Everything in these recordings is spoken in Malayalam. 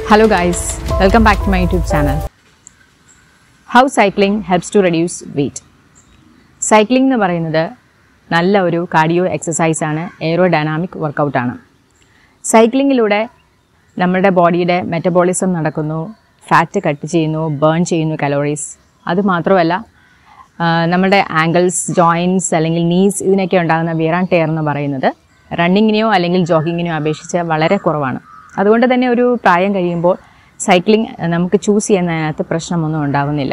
Hello guys, welcome back to my YouTube channel. How cycling helps to reduce weight. Cycling എന്ന് പറയുന്നത് നല്ല ഒരു കാർഡിയോ എക്സസൈസ് ആണ് എയറോ ഡൈനാമിക് വർക്കൗട്ടാണ് സൈക്ലിങ്ങിലൂടെ നമ്മുടെ ബോഡിയുടെ മെറ്റബോളിസം നടക്കുന്നു ഫാറ്റ് കട്ട് ചെയ്യുന്നു ബേൺ ചെയ്യുന്നു കലോറീസ് അതുമാത്രമല്ല ആ, നമ്മുടെ ആംഗിൾസ് ജോയിൻസ് അല്ലെങ്കിൽ നീസ് ഇതിനൊക്കെ ഉണ്ടാകുന്ന വിയർ ആൻഡ് ടയർ എന്ന് പറയുന്നത് റണ്ണിങ്ങിനെയോ അല്ലെങ്കിൽ ജോഗിങ്ങിനെയോ അപേക്ഷിച്ച് വളരെ കുറവാണ് അതുകൊണ്ട് തന്നെ ഒരു പ്രായം കഴിയുമ്പോൾ സൈക്ലിംഗ് നമുക്ക് ചൂസ് ചെയ്യുന്നതിനകത്ത് പ്രശ്നമൊന്നും ഉണ്ടാകുന്നില്ല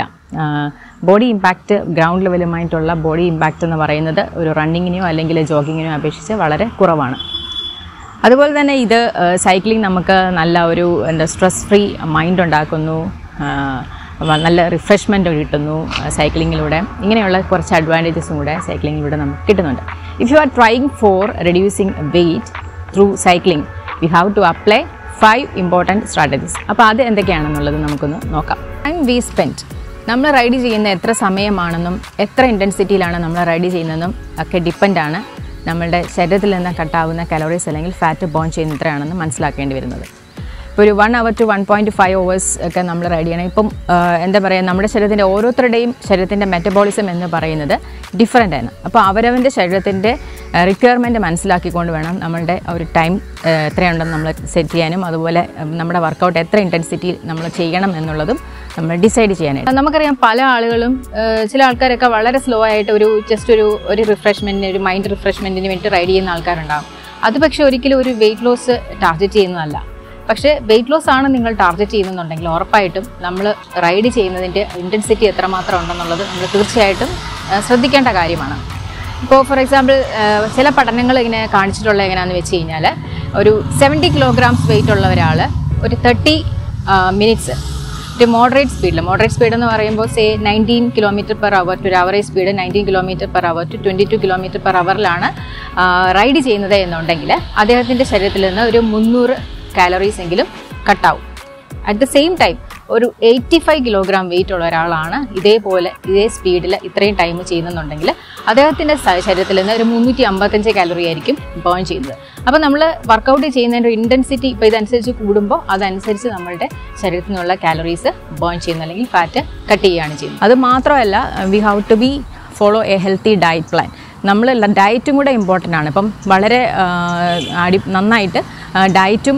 ബോഡി ഇമ്പാക്റ്റ് ഗ്രൗണ്ട് ലെവലുമായിട്ടുള്ള ബോഡി ഇമ്പാക്റ്റ് എന്ന് പറയുന്നത് ഒരു റണ്ണിങ്ങിനെയോ അല്ലെങ്കിൽ ജോഗിങ്ങിനെയോ അപേക്ഷിച്ച് വളരെ കുറവാണ് അതുപോലെ തന്നെ ഇത് സൈക്ലിംഗ് നമുക്ക് നല്ല ഒരു എന്താ സ്ട്രെസ് ഫ്രീ മൈൻഡ് ഉണ്ടാക്കുന്നു ആ, വ- നല്ല റിഫ്രഷ്മെൻറ്റ് കിട്ടുന്നു സൈക്ലിങ്ങിലൂടെ ഇങ്ങനെയുള്ള കുറച്ച് അഡ്വാൻറ്റേജസും കൂടെ സൈക്ലിങ്ങിലൂടെ നമുക്ക് കിട്ടുന്നുണ്ട് if you are trying for reducing weight through cycling we have to apply five important strategies അപ്പോൾ അത് എന്തൊക്കെയാണെന്നുള്ളത് നമുക്കൊന്ന് നോക്കാം ടൈം വി സ്പെൻഡ് നമ്മൾ റൈഡ് ചെയ്യുന്ന എത്ര സമയമാണെന്നും എത്ര ഇൻറ്റൻസിറ്റിയിലാണ് നമ്മൾ റൈഡ് ചെയ്യുന്നതെന്നും ഒക്കെ ഡിപ്പെൻഡാണ് നമ്മളുടെ ശരീരത്തിൽ നിന്ന് കട്ടാവുന്ന കലോറീസ് അല്ലെങ്കിൽ ഫാറ്റ് ബോൺ ചെയ്യുന്ന എത്രയാണെന്ന് മനസ്സിലാക്കേണ്ടി വരുന്നത് ഇപ്പോൾ ഒരു one hour to one point five hours ഒക്കെ നമ്മൾ റൈഡ് ചെയ്യണം ഇപ്പം ആ, എന്താ പറയുക നമ്മുടെ ശരീരത്തിൻ്റെ ഓരോരുത്തരുടെയും ശരീരത്തിൻ്റെ മെറ്റബോളിസം എന്ന് പറയുന്നത് ഡിഫറെൻ്റ് ആണ് അപ്പോൾ അവരവൻ്റെ ശരീരത്തിൻ്റെ റിക്വയർമെൻറ്റ് മനസ്സിലാക്കിക്കൊണ്ട് വേണം നമ്മളുടെ ആ ഒരു ടൈം എത്രയുണ്ടെന്ന് നമ്മൾ സെറ്റ് ചെയ്യാനും അതുപോലെ ഉം, നമ്മുടെ വർക്കൗട്ട് എത്ര ഇൻറ്റൻസിറ്റി നമ്മൾ ചെയ്യണം എന്നുള്ളതും നമ്മൾ ഡിസൈഡ് ചെയ്യാനായിട്ട് നമുക്കറിയാം പല ആളുകളും ഏഹ്, ചില ആൾക്കാരൊക്കെ വളരെ സ്ലോ ആയിട്ട് ഒരു ജസ്റ്റ് ഒരു ഒരു റിഫ്രഷ്മെൻറ്റിന് ഒരു മൈൻഡ് റിഫ്രഷ്മെൻറ്റിന് വേണ്ടി റൈഡ് ചെയ്യുന്ന ആൾക്കാരുണ്ടാകും അത് പക്ഷേ ഒരിക്കലും ഒരു വെയിറ്റ് ലോസ് ടാർഗറ്റ് ചെയ്യുന്നതല്ല പക്ഷേ വെയിറ്റ് ലോസ് ആണ് നിങ്ങൾ ടാർഗറ്റ് ചെയ്യുന്നുണ്ടെങ്കിൽ ഉറപ്പായിട്ടും നമ്മൾ റൈഡ് ചെയ്യുന്നതിൻ്റെ ഇൻറ്റൻസിറ്റി എത്രമാത്രം ഉണ്ടെന്നുള്ളത് നമ്മൾ തീർച്ചയായിട്ടും ഏഹ്, ശ്രദ്ധിക്കേണ്ട കാര്യമാണ് ഇപ്പോൾ ഫോർ എക്സാമ്പിൾ ചില പഠനങ്ങൾ ഇങ്ങനെ കാണിച്ചിട്ടുള്ള എങ്ങനെയാണെന്ന് വെച്ച് കഴിഞ്ഞാൽ ഒരു സെവൻറ്റി കിലോഗ്രാംസ് വെയിറ്റ് ഉള്ള ഒരാൾ ഒരു തേർട്ടി മിനിറ്റ്സ് ഒരു മോഡറേറ്റ് സ്പീഡിൽ മോഡറേറ്റ് സ്പീഡ് എന്ന് പറയുമ്പോൾ say nineteen kilometre per hour to ഒരു average speed nineteen kilometre per hour to twenty two kilometre per അവറിലാണ് റൈഡ് ചെയ്യുന്നത് എന്നുണ്ടെങ്കിൽ അദ്ദേഹത്തിൻ്റെ ശരീരത്തിൽ നിന്ന് ഒരു മുന്നൂറ് കാലറീസ് എങ്കിലും കട്ടാവും അറ്റ് ദ സെയിം ടൈം ഒരു എയ്റ്റി ഫൈവ് കിലോഗ്രാം വെയിറ്റ് ഉള്ള ഒരാളാണ് ഇതേപോലെ ഇതേ സ്പീഡിൽ ഇത്രയും ടൈം ചെയ്യുന്നുണ്ടെങ്കിൽ അദ്ദേഹത്തിൻ്റെ സ- ശരീരത്തിൽ നിന്ന് ഒരു മുന്നൂറ്റി അമ്പത്തഞ്ച് കാലറി ആയിരിക്കും ബേൺ ചെയ്യുന്നത് അപ്പോൾ നമ്മൾ വർക്കൗട്ട് ചെയ്യുന്നതിൻ്റെ ഇൻറ്റൻസിറ്റി ഇപ്പോൾ ഇതനുസരിച്ച് കൂടുമ്പോൾ അതനുസരിച്ച് നമ്മളുടെ ശരീരത്തിൽ നിന്നുള്ള കാലറീസ് ബേൺ ചെയ്യുന്നു അല്ലെങ്കിൽ ഫാറ്റ് കട്ട് ചെയ്യുകയാണ് ചെയ്യുന്നത് അത് മാത്രമല്ല we have to be follow a healthy diet plan നമ്മൾ ഡയറ്റും കൂടെ ഇമ്പോർട്ടൻ്റ് ആണ് ഇപ്പം വളരെ ആ, അടി നന്നായിട്ട് ഡയറ്റും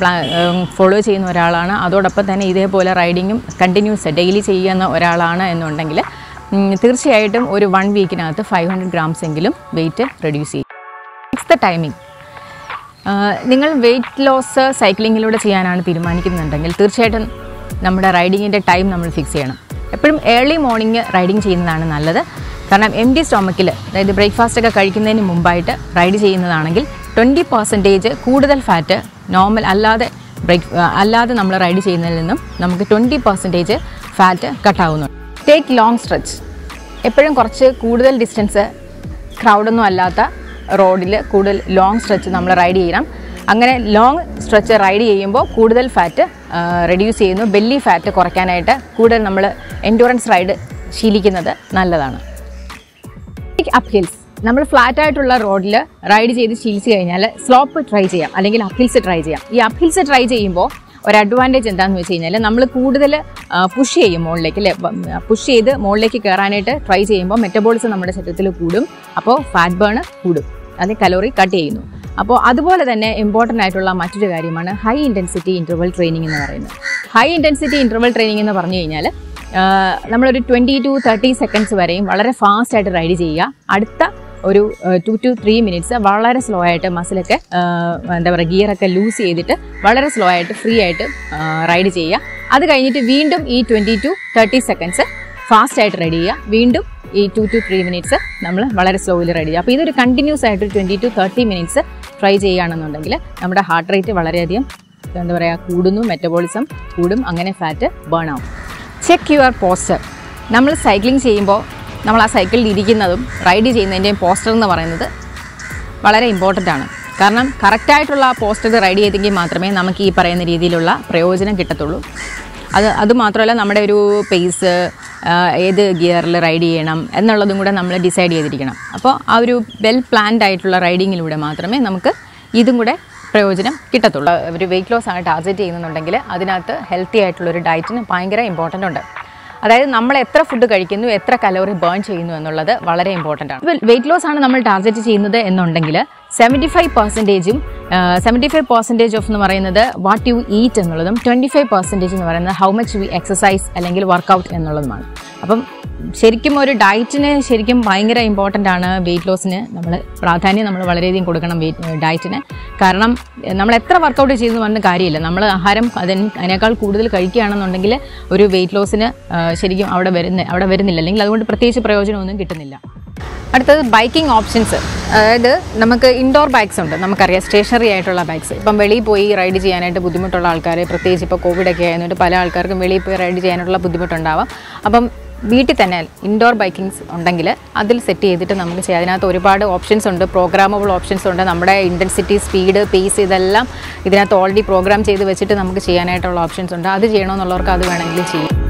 ഫോളോ ചെയ്യുന്ന ഒരാളാണ് അതോടൊപ്പം തന്നെ ഇതേപോലെ റൈഡിങ്ങും കണ്ടിന്യൂസ് ഡെയിലി ചെയ്യുന്ന ഒരാളാണ് എന്നുണ്ടെങ്കിൽ ഉം, തീർച്ചയായിട്ടും ഒരു വൺ വീക്കിനകത്ത് ഫൈവ് ഹൺഡ്രഡ് ഗ്രാംസ് എങ്കിലും വെയിറ്റ് റെഡ്യൂസ് ചെയ്യും നെക്സ്റ്റ് ദ ടൈമിംഗ് നിങ്ങൾ വെയിറ്റ് ലോസ് സൈക്ലിങ്ങിലൂടെ ചെയ്യാനാണ് തീരുമാനിക്കുന്നുണ്ടെങ്കിൽ തീർച്ചയായിട്ടും നമ്മുടെ റൈഡിങ്ങിൻ്റെ ടൈം നമ്മൾ ഫിക്സ് ചെയ്യണം എപ്പോഴും ഏർലി മോർണിംഗ് റൈഡിങ് ചെയ്യുന്നതാണ് നല്ലത് കാരണം എം ഡി സ്റ്റൊമക്കിൽ അതായത് ബ്രേക്ക്ഫാസ്റ്റ് ഒക്കെ കഴിക്കുന്നതിന് മുമ്പായിട്ട് റൈഡ് ചെയ്യുന്നതാണെങ്കിൽ ട്വൻറ്റി പെർസെൻറ്റേജ് കൂടുതൽ ഫാറ്റ് നോർമൽ അല്ലാതെ ബ്രേക്ക് അല്ലാതെ നമ്മൾ റൈഡ് ചെയ്യുന്നതിൽ നിന്നും നമുക്ക് ട്വൻറ്റി പെർസെൻറ്റേജ് ഫാറ്റ് കട്ടാവുന്നുണ്ട് ടേക്ക് ലോങ് സ്ട്രെച്ച് എപ്പോഴും കുറച്ച് കൂടുതൽ ഡിസ്റ്റൻസ് ക്രൗഡൊന്നും അല്ലാത്ത റോഡിൽ കൂടുതൽ ലോങ് സ്ട്രെച്ച് നമ്മൾ റൈഡ് ചെയ്യണം അങ്ങനെ ലോങ് സ്ട്രെച്ച് റൈഡ് ചെയ്യുമ്പോൾ കൂടുതൽ ഫാറ്റ് റെഡ്യൂസ് ചെയ്യുന്നു ബെല്ലി ഫാറ്റ് കുറയ്ക്കാനായിട്ട് കൂടുതൽ നമ്മൾ എൻഡുറൻസ് റൈഡ് ശീലിക്കുന്നത് നല്ലതാണ് അപ്പ് ഹിൽസ് നമ്മൾ ഫ്ലാറ്റ് ആയിട്ടുള്ള റോഡിൽ റൈഡ് ചെയ്ത് ശീലിച്ച് കഴിഞ്ഞാൽ സ്ലോപ്പ് ട്രൈ ചെയ്യാം അല്ലെങ്കിൽ അപ്പ് ഹിൽസ് ട്രൈ ചെയ്യാം ഈ അപ്പ് ഹിൽസ് ട്രൈ ചെയ്യുമ്പോൾ ഒരു അഡ്വാൻറ്റേജ് എന്താണെന്ന് വെച്ച് കഴിഞ്ഞാൽ നമ്മൾ കൂടുതൽ പുഷ് ചെയ്യും മുകളിലേക്ക് അല്ലേ പുഷ് ചെയ്ത് മുകളിലേക്ക് കയറാനായിട്ട് ട്രൈ ചെയ്യുമ്പോൾ മെറ്റബോളിസം നമ്മുടെ ശരീരത്തിൽ കൂടും അപ്പോൾ ഫാറ്റ് ബേൺ കൂടും അത് കലോറി കട്ട് ചെയ്യുന്നു അപ്പോൾ അതുപോലെ തന്നെ ഇമ്പോർട്ടൻ്റ് ആയിട്ടുള്ള മറ്റൊരു കാര്യമാണ് ഹൈ ഇൻറ്റൻസിറ്റി ഇൻ്റർവൽ ട്രെയിനിങ് എന്ന് പറയുന്നത് ഹൈ ഇൻറ്റൻസിറ്റി ഇൻ്റർവൽ ട്രെയിനിങ് എന്ന് പറഞ്ഞു കഴിഞ്ഞാൽ ആഹ് നമ്മളൊരു ട്വൻറ്റി ടു തേർട്ടി സെക്കൻഡ്സ് വരെയും വളരെ ഫാസ്റ്റ് ആയിട്ട് റൈഡ് ചെയ്യുക അടുത്ത ഒരു ടു ടു ത്രീ മിനിറ്റ്സ് വളരെ സ്ലോ ആയിട്ട് മസിലൊക്കെ എന്താ പറയുക ഗിയറൊക്കെ ലൂസ് ചെയ്തിട്ട് വളരെ സ്ലോ ആയിട്ട് ഫ്രീ ആയിട്ട് റൈഡ് ചെയ്യുക അത് കഴിഞ്ഞിട്ട് വീണ്ടും ഈ twenty two thirty seconds fast ആയിട്ട് റൈഡ് ചെയ്യുക വീണ്ടും ഈ ടു ടു ത്രീ മിനിറ്റ്സ് നമ്മൾ വളരെ സ്ലോയിൽ റൈഡ് ചെയ്യുക അപ്പോൾ ഇതൊരു കണ്ടിന്യൂസ് ആയിട്ട് twenty two thirty minutes try ചെയ്യുകയാണെന്നുണ്ടെങ്കിൽ നമ്മുടെ ഹാർട്ട് റേറ്റ് വളരെയധികം എന്താ പറയുക കൂടുന്നു മെറ്റബോളിസം കൂടും അങ്ങനെ ഫാറ്റ് ബേൺ ആവും ചെക്ക് യുവർ പോസ്റ്റർ നമ്മൾ സൈക്ലിംഗ് ചെയ്യുമ്പോൾ നമ്മൾ ആ സൈക്കിളിൽ ഇരിക്കുന്നതും റൈഡ് ചെയ്യുന്നതിൻ്റെയും പോസ്റ്റർ എന്ന് പറയുന്നത് വളരെ ഇമ്പോർട്ടൻ്റ് ആണ് കാരണം കറക്റ്റായിട്ടുള്ള ആ പോസ്റ്റർ റൈഡ് ചെയ്തെങ്കിൽ മാത്രമേ നമുക്ക് ഈ പറയുന്ന രീതിയിലുള്ള പ്രയോജനം കിട്ടത്തുള്ളൂ അത് അതുമാത്രമല്ല നമ്മുടെ ഒരു പേസ് ഏത് ഗിയറിൽ റൈഡ് ചെയ്യണം എന്നുള്ളതും കൂടെ നമ്മൾ ഡിസൈഡ് ചെയ്തിരിക്കണം അപ്പോൾ ആ ഒരു വെൽ പ്ലാൻഡ് ആയിട്ടുള്ള റൈഡിങ്ങിലൂടെ മാത്രമേ നമുക്ക് ഇതും കൂടെ പ്രയോജനം കിട്ടത്തുള്ളൂ ഒരു വെയിറ്റ് ലോസ് ആണ് ടാർഗറ്റ് ചെയ്യുന്നുണ്ടെങ്കിൽ അതിനകത്ത് ഹെൽത്തി ആയിട്ടുള്ള ഒരു ഡയറ്റിന് ഭയങ്കര ഇമ്പോർട്ടൻ്റ് ഉണ്ട് അതായത് നമ്മൾ എത്ര ഫുഡ് കഴിക്കുന്നു എത്ര കലോറി ബേൺ ചെയ്യുന്നു എന്നുള്ളത് വളരെ ഇമ്പോർട്ടൻ്റ് ആണ് ഇപ്പോൾ വെയിറ്റ് ലോസ് ആണ് നമ്മൾ ടാർഗറ്റ് ചെയ്യുന്നത് എന്നുണ്ടെങ്കിൽ സെവൻറ്റി ഫൈവ് പെർസെൻറ്റേജും സെവൻറ്റി ഫൈവ് പെർസെൻറ്റേജ് ഓഫ് എന്ന് പറയുന്നത് വാട്ട് യു ഈറ്റ് എന്നുള്ളതും ട്വൻറ്റി ഫൈവ് പെർസെൻറ്റേജ് എന്ന് പറയുന്നത് ഹൗ മച്ച് വി എക്സസൈസ് അല്ലെങ്കിൽ വർക്കൗട്ട് എന്നുള്ളതുമാണ് അപ്പം ശരിക്കും ഒരു ഡയറ്റിന് ശരിക്കും ഭയങ്കര ഇമ്പോർട്ടൻ്റ് ആണ് വെയിറ്റ് ലോസിന് നമ്മൾ പ്രാധാന്യം നമ്മൾ വളരെയധികം കൊടുക്കണം വെയിറ്റ് ഡയറ്റിന് കാരണം എഹ്, നമ്മൾ എത്ര വർക്കൗട്ട് ചെയ്തെന്ന് പറഞ്ഞ കാര്യമില്ല നമ്മൾ ആഹാരം അതിന് അതിനേക്കാൾ കൂടുതൽ കഴിക്കുകയാണെന്നുണ്ടെങ്കിൽ ഒരു വെയിറ്റ് ലോസിന് ശരിക്കും അവിടെ വരുന്ന അവിടെ വരുന്നില്ല അല്ലെങ്കിൽ അതുകൊണ്ട് പ്രത്യേകിച്ച് പ്രയോജനമൊന്നും കിട്ടുന്നില്ല അടുത്തത് ബൈക്കിംഗ് ഓപ്ഷൻസ് അതായത് നമുക്ക് ഇൻഡോർ ബൈക്സ് ഉണ്ട് നമുക്കറിയാം സ്റ്റേഷനറി ആയിട്ടുള്ള ബൈക്സ് ഇപ്പം വെളിയിൽ പോയി റൈഡ് ചെയ്യാനായിട്ട് ബുദ്ധിമുട്ടുള്ള ആൾക്കാർ പ്രത്യേകിച്ച് ഇപ്പോൾ കോവിഡൊക്കെ ആയതുകൊണ്ട് പല ആൾക്കാർക്കും വെളിയിൽ പോയി റൈഡ് ചെയ്യാനുള്ള ബുദ്ധിമുട്ടുണ്ടാവാം അപ്പം വീട്ടിൽ തന്നെ ഇൻഡോർ ബൈക്കിങ്സ് ഉണ്ടെങ്കിൽ അതിൽ സെറ്റ് ചെയ്തിട്ട് നമുക്ക് ചെയ്യാം അതിനകത്ത് ഒരുപാട് ഓപ്ഷൻസ് ഉണ്ട് പ്രോഗ്രാമബിൾ ഓപ്ഷൻസ് ഉണ്ട് നമ്മുടെ ഇൻറ്റൻസിറ്റി സ്പീഡ് പേസ് ഇതെല്ലാം ഇതിനകത്ത് ഓൾറെഡി പ്രോഗ്രാം ചെയ്ത് വെച്ചിട്ട് നമുക്ക് ചെയ്യാനായിട്ടുള്ള ഓപ്ഷൻസ് ഉണ്ട് അത് ചെയ്യണമെന്നുള്ളവർക്ക് അത് വേണമെങ്കിൽ ചെയ്യും